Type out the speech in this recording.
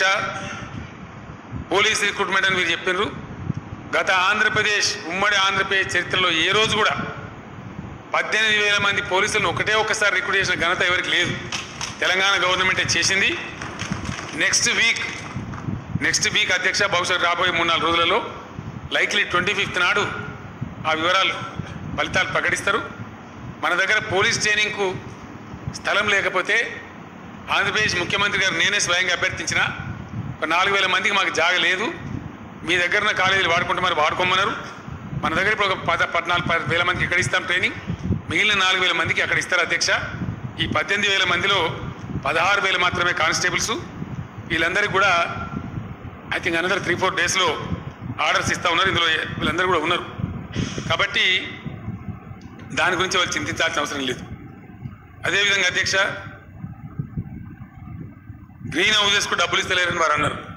police recruitment అని మీరు చెప్పినారు గత ఆంధ్రప్రదేశ్ ఉమ్మడి ఆంధ్రప్రదేశ్ చరిత్రలో ఏ రోజు కూడా పద్దెనిమిది వేల మంది పోలీసులను ఒకటే ఒక్కసారి రిక్రూట్ చేసిన ఘనత ఎవరికి లేదు తెలంగాణ గవర్నమెంటే చేసింది నెక్స్ట్ వీక్ నెక్స్ట్ వీక్ అధ్యక్ష భవిష్యత్ రాబోయే మూడు నాలుగు రోజులలో లైక్లీ ట్వంటీ ఫిఫ్త్ నాడు ఆ వివరాలు ఫలితాలు ప్రకటిస్తారు మన దగ్గర పోలీస్ ట్రైనింగ్కు స్థలం లేకపోతే ఆంధ్రప్రదేశ్ ముఖ్యమంత్రి గారు నేనే స్వయంగా అభ్యర్థించిన ఒక నాలుగు వేల మందికి మాకు జాగ లేదు మీ దగ్గర ఉన్న కాలేజీలు వాడుకుంటే మరి వాడుకోమన్నారు మన దగ్గర ఇప్పుడు ఒక పద పద్నాలుగు పది వేల మందికి ఎక్కడ ఇస్తాం ట్రైనింగ్ మిగిలిన నాలుగు వేల మందికి అక్కడ ఇస్తారు అధ్యక్ష ఈ పద్దెనిమిది వేల మందిలో పదహారు వేలు మాత్రమే కానిస్టేబుల్స్ వీళ్ళందరికీ కూడా I think another three four డేస్లో ఆర్డర్స్ ఇస్తా ఉన్నారు ఇందులో వీళ్ళందరూ కూడా ఉన్నారు కాబట్టి దాని గురించి వాళ్ళు చింతించాల్సిన అవసరం లేదు అదేవిధంగా అధ్యక్ష గ్రీన్ హౌజెస్కు డబ్బులు ఇస్తలేరని వారు అన్నారు